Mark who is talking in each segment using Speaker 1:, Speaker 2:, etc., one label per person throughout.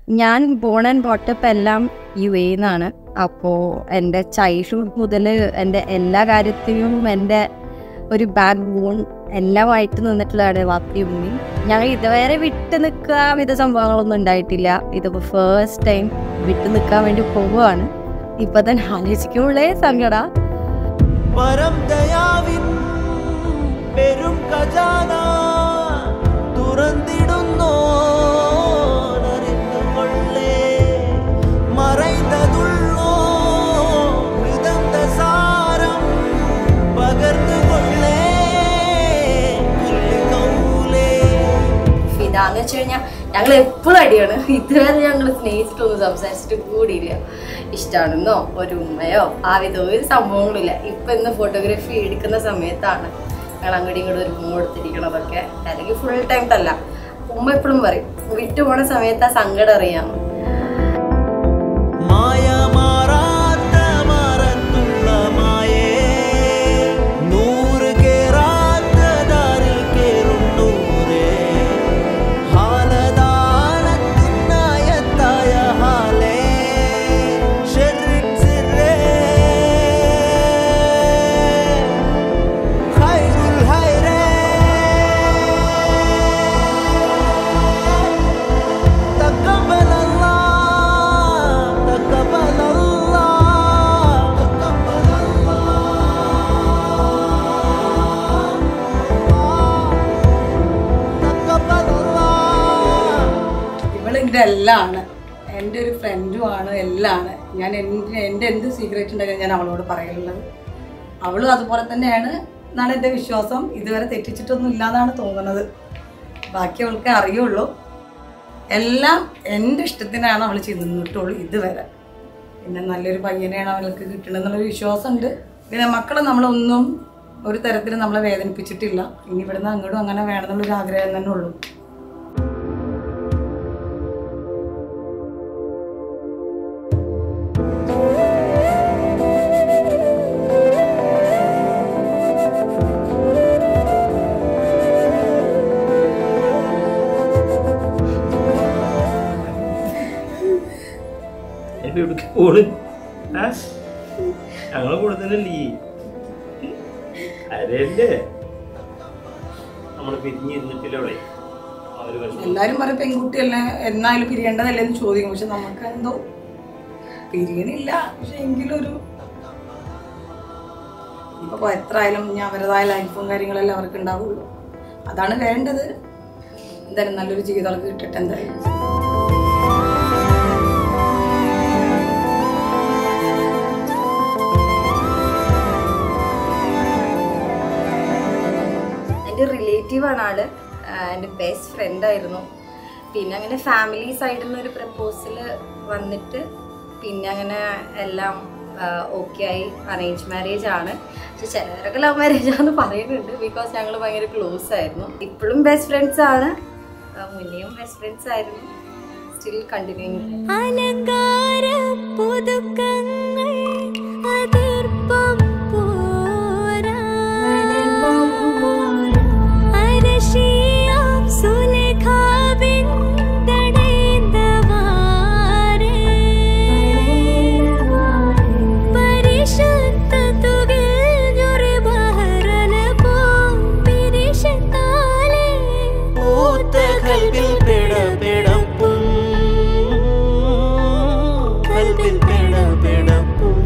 Speaker 1: ഞാൻ born and brought up എല്ലാം യു എന്നാണ് അപ്പോൾ എൻ്റെ ചൈൽഡ്ഹുഡ് മുതൽ എൻ്റെ എല്ലാ കാര്യത്തിലും എൻ്റെ ഒരു ബാക്ക് ബോൺ എല്ലാമായിട്ട് നിന്നിട്ടുള്ളതാണ് വാപ്പി ഉമ്മി ഞങ്ങൾ ഇതുവരെ വിട്ട് നിൽക്കുക വിധ സംഭവങ്ങളൊന്നും ഉണ്ടായിട്ടില്ല ഇതിപ്പോൾ ഫസ്റ്റ് ടൈം വിട്ട് നിൽക്കാൻ വേണ്ടി പോവുകയാണ് ഇപ്പൊ തന്നെ ആലോചിക്കുമ്പോഴേ സങ്കട
Speaker 2: പരം ദയാവിൻ പെരും ഖജാന തുറന്നിടുന്നോ അറിഞ്ഞുകൊള്ളേ മറൈതതുള്ളോ മൃദന്ത സാരം പകർന്നുകൊള്ളേ കൗലേ
Speaker 1: ഇതാന്ന് വെച്ച് കഴിഞ്ഞാൽ ഞങ്ങൾ എപ്പോഴും അടിയാണ് ഇതുവരെ ഞങ്ങൾ സ്നേഹിച്ചിട്ടൊന്നും സംസാരിച്ചിട്ട് കൂടിയില്ല ഇഷ്ടമാണെന്നോ ഒരു ഉമ്മയോ ആ വിധം ഒരു സംഭവങ്ങളില്ല ഇപ്പൊ ഇന്ന് ഫോട്ടോഗ്രാഫി എടുക്കുന്ന സമയത്താണ് ഞങ്ങൾ അങ്ങോട്ടും ഇങ്ങോട്ടും ഒരു ഉമ്മ കൊടുത്തിരിക്കണതൊക്കെ അല്ലെങ്കിൽ ഫുൾ ടൈം അല്ല ഉമ്മ എപ്പോഴും പറയും വിട്ടു പോണ സമയത്ത് ആ സങ്കടം അറിയാം
Speaker 2: മായ മാറാത്ത മറത്തുള്ള മായേ നൂറ് കേറാത്ത ദാരിൽ കേറുന്നൂരേ ഹാലദാനത്തിനായത്തായ ഹാലേ ഷെറിറ്റ്സിറേ ഖൈറുൽ ഹൈറേ تقبل الله تقبل الله تقبل الله تقبل الله
Speaker 3: ഇവളിൻ്റെ എല്ലാമാണ് എൻ്റെ ഒരു ഫ്രണ്ടുമാണ് എല്ലാമാണ് ഞാൻ എൻ്റെ എൻ്റെ എന്ത് സീക്രറ്റ് ഉണ്ടെങ്കിലും ഞാൻ അവളോട് പറയുള്ളത് അവളും അതുപോലെ തന്നെയാണ് എന്നാണ് എൻ്റെ വിശ്വാസം ഇതുവരെ തെറ്റിച്ചിട്ടൊന്നും ഇല്ലാന്നാണ് തോന്നുന്നത് ബാക്കി അവൾക്ക് അറിയുള്ളൂ എല്ലാം എൻ്റെ ഇഷ്ടത്തിനാണ് അവൾ ചെന്നിട്ടുള്ളൂ ഇതുവരെ പിന്നെ നല്ലൊരു പയ്യനെയാണ് അവൾക്ക് കിട്ടണമെന്നുള്ളൊരു വിശ്വാസമുണ്ട് പിന്നെ മക്കളെ നമ്മളൊന്നും ഒരു തരത്തിൽ നമ്മളെ വേദനിപ്പിച്ചിട്ടില്ല ഇനി ഇവിടുന്ന് അങ്ങോട്ടും അങ്ങനെ വേണമെന്നുള്ളൊരു ആഗ്രഹം തന്നെ ഉള്ളൂ
Speaker 4: എന്റെ ഇവിടേക്ക് പോണ് ആ? ഞങ്ങളെ കൂടെ തന്നെ നീ അരല്ലേ നമ്മള് പിരിഞ്ഞിരുന്നിട്ടില്ല അവിടെ ആ ഒരു വിഷമം
Speaker 3: എല്ലാരും പറയും പെൺകുട്ടിയല്ലേ എന്നാലും പിരിയേണ്ടതല്ലേ എന്ന് ചോദിക്കും പക്ഷെ നമുക്ക് എന്തോ പിരിയണില്ല പക്ഷെ എങ്കിലും ഒരു ഇപ്പൊ എത്ര ആയാലും ഇനി അവരുടേതായ ലൈഫും കാര്യങ്ങളെല്ലാം അവർക്ക് ഉണ്ടാവുള്ളൂ അതാണ് വേണ്ടത് എന്തായാലും നല്ലൊരു ജീവിതം അവർക്ക് കിട്ടട്ടെ എന്തായാലും
Speaker 1: എൻ്റെ റിലേറ്റീവാണ് ആള് ആഹ് എൻ്റെ ബെസ്റ്റ് ഫ്രണ്ട് ആയിരുന്നു പിന്നെ അങ്ങനെ ഫാമിലി സൈഡിൽ നിന്ന് ഒരു പ്രപ്പോസൽ വന്നിട്ട് പിന്നെ അങ്ങനെ എല്ലാം ഓക്കെ ആയി അറേഞ്ച് മാരേജ് ആണ് പക്ഷെ ചിലവരൊക്കെ ലവ് മാരേജ് ആണെന്ന് പറയുന്നുണ്ട് ബിക്കോസ് ഞങ്ങൾ ഭയങ്കര ക്ലോസ് ആയിരുന്നു ഇപ്പോഴും ബെസ്റ്റ് ഫ്രണ്ട്സ് ആണ് ആഹ് മുന്നെയും ബെസ്റ്റ് ഫ്രണ്ട്സ് ആയിരുന്നു സ്റ്റിൽ കണ്ടിന്യൂ
Speaker 5: അലങ്കാര പുതുക്കങ്ങൾ അതിർപ്പം പോരാ അരശിയാം സുലേഖാവിൻ തടേന്തവാരേ പരിശുദ്ധ തുകിൽ ബഹരന പോ പിരിശത്താലേ
Speaker 2: പൂത്ത കൽവിൽ പിടപിടപ്പും കൽവിൽ പിടപിടപ്പും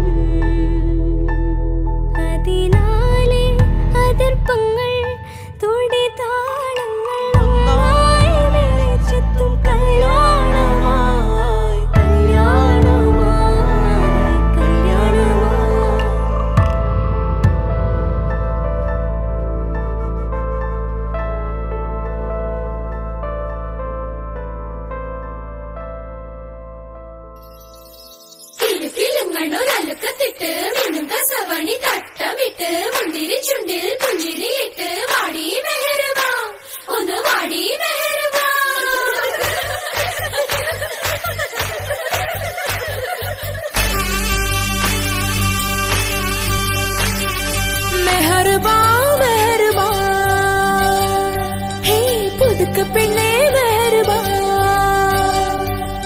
Speaker 5: അതിനാലെ അതിർപ്പങ്ങൾ തുടിതാളങ്ങൾ ഒന്നായി വെളിച്ചത്തും കല്യാണമായി കല്യാണമായി കല്യാണമായി
Speaker 6: കിലുക്കിലുങ്ങണ്ണൊരലുക്കത്തിട്ട് മിന്നും കസവണി തട്ടമിട്ട് മുന്തിരി ചുണ്ടിൽ പുഞ്ചിരിയിട്ട് വാടി മെഹരുവാ ഒന്ന് വാടി മെഹരുവാ മെഹർബാ മെഹർബാ ഹേ പുതുക്ക പെണ്ണേ മെഹർബാ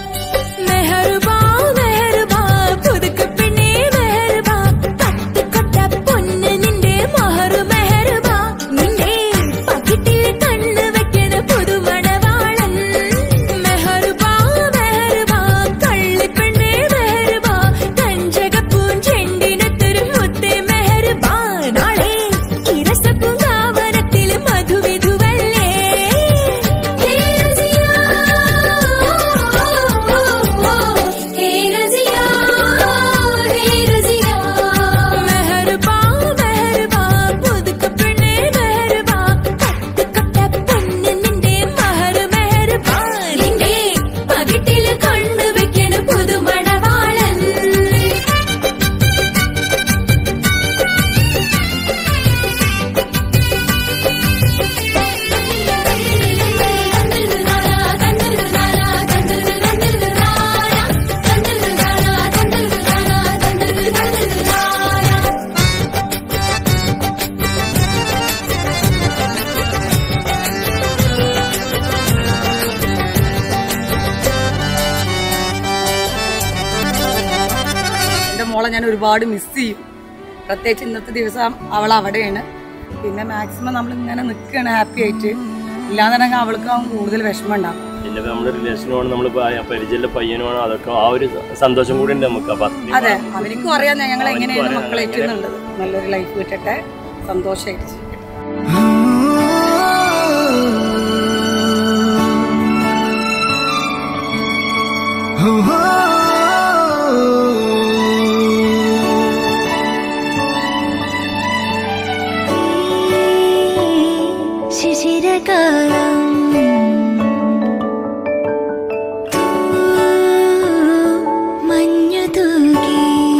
Speaker 3: മോളെ ഞാൻ ഒരുപാട് മിസ് ചെയ്യും പ്രത്യേകിച്ച് ഇന്നത്തെ ദിവസം അവൾ അവിടെയാണ് പിന്നെ മാക്സിമം നമ്മൾ ഇങ്ങനെ നിൽക്കുകയാണ് ഹാപ്പി ആയിട്ട് ഇല്ലാന്നുണ്ടെങ്കിൽ അവൾക്ക് ആവും കൂടുതൽ വിഷമം ഉണ്ടാവും
Speaker 4: പിന്നെ നമ്മുടെ റിലേഷനുമാണ് നമ്മൾ പരിചയമുള്ള പയ്യനുമാണ് അതൊക്കെ ആ ഒരു സന്തോഷം കൂടി ഉണ്ട് നമുക്ക് അപ്പൊ അത്രയും
Speaker 3: അതെ അവർക്കും അറിയാം ഞങ്ങൾ
Speaker 4: അവനിക്കും
Speaker 3: എങ്ങനെയാണ്
Speaker 4: അറിയാം
Speaker 3: മക്കളേറ്റ്
Speaker 4: എങ്ങനെ-
Speaker 3: എന്നുള്ളത് നല്ലൊരു ലൈഫ് കിട്ടട്ടെ സന്തോഷമായിട്ട് ജീവിക്കട്ടെ.
Speaker 5: ശിശിരകാലം മഞ്ഞു തൂകി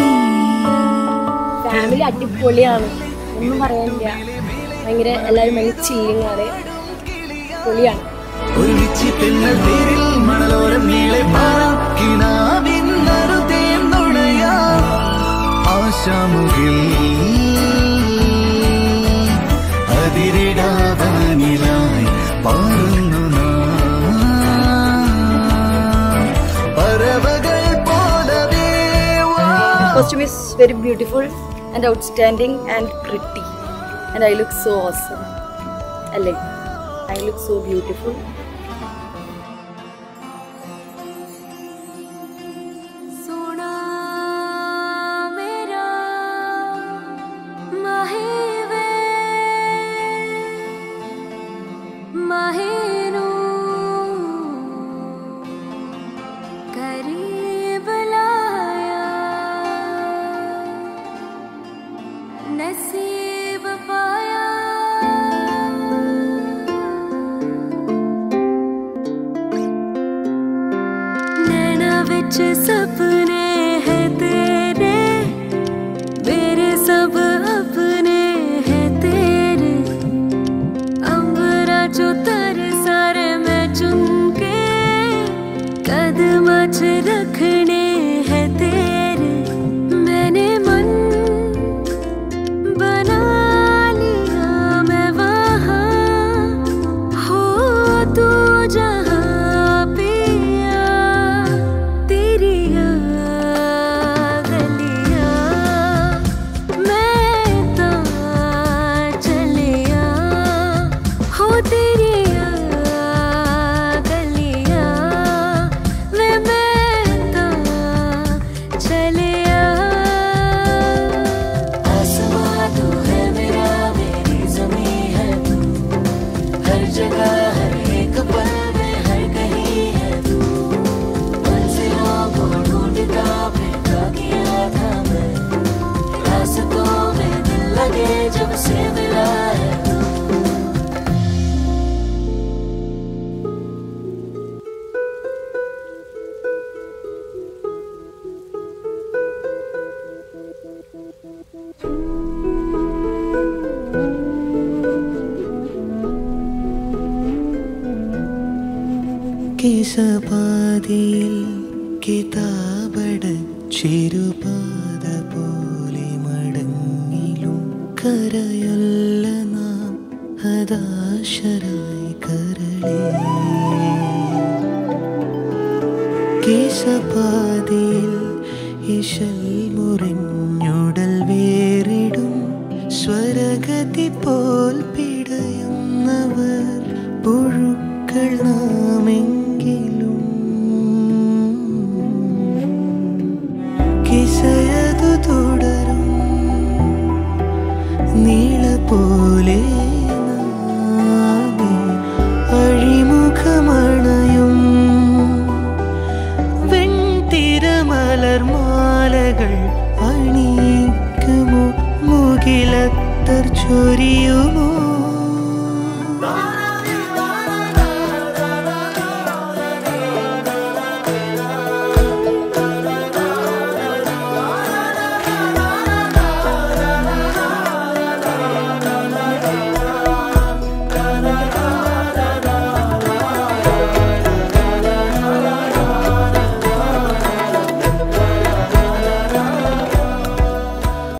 Speaker 7: ഫാമിലി അടിപൊളിയാണ് ഒന്നും പറയാനില്ല ഭയങ്കര എല്ലാവരും ഭയങ്കര ചില്ലിങ് ആണ് പൊളിയാണ്
Speaker 2: ഒരുമിച്ച് തെന്നൽ തേരിൽ മണലോരം നീളെ പാറാം കിനാവിന്നറുതേം നുണയാം ആശാമുകിൽ അതിരിടാവാനിലായി പാറുന്നു നാം. പറവകൾ പോലവേ വാ
Speaker 7: costume is very beautiful and outstanding and pretty and I look so awesome അല്ലേ I look so beautiful
Speaker 5: सोना मेरा माहे वे माहेनू करीब लाया नसीब पाया नैना विच सपने हैं तेरे मेरे सब अपने हैं तेरे अंबरा जो तर सारे मैं चुन के कदम च रखने हैं तेरे मैंने मन बना लिया मैं वहाँ हो तू जहाँ पिया तेरी गलिया मैं तो चलिया हो तेरी गलिया वे मैं तो चलिया आसमां तू है मेरा मेरी जमी है तू हर जगह हर एक पल में हर कहीं है तू मंजिलों को ढूंढता फिरता किया था मैं रास्तों में दिल लगे जब से मिला है तू
Speaker 2: കിസപാതിയിൽ കിതാബട ചെരുപാത പോലെ മടങ്ങിലും കരയല്ല നാം ഹതാശരായി കരളേ കേശപാതിയിൽ ഇശൽ മുറിഞ്ഞുടൽ വേറിടും സ്വരഗതി പോൽ പിടയുന്നവർ പുഴുക്കൾ നാമെങ്കിലും കിസയതു തുടരും നീള പോലെ നാമേ അഴിമുഖമണയും വെൺതിരമലർ മാലകൾ അണിയിക്കുമോ മുകിലത്തർ ചൊരിയുമോ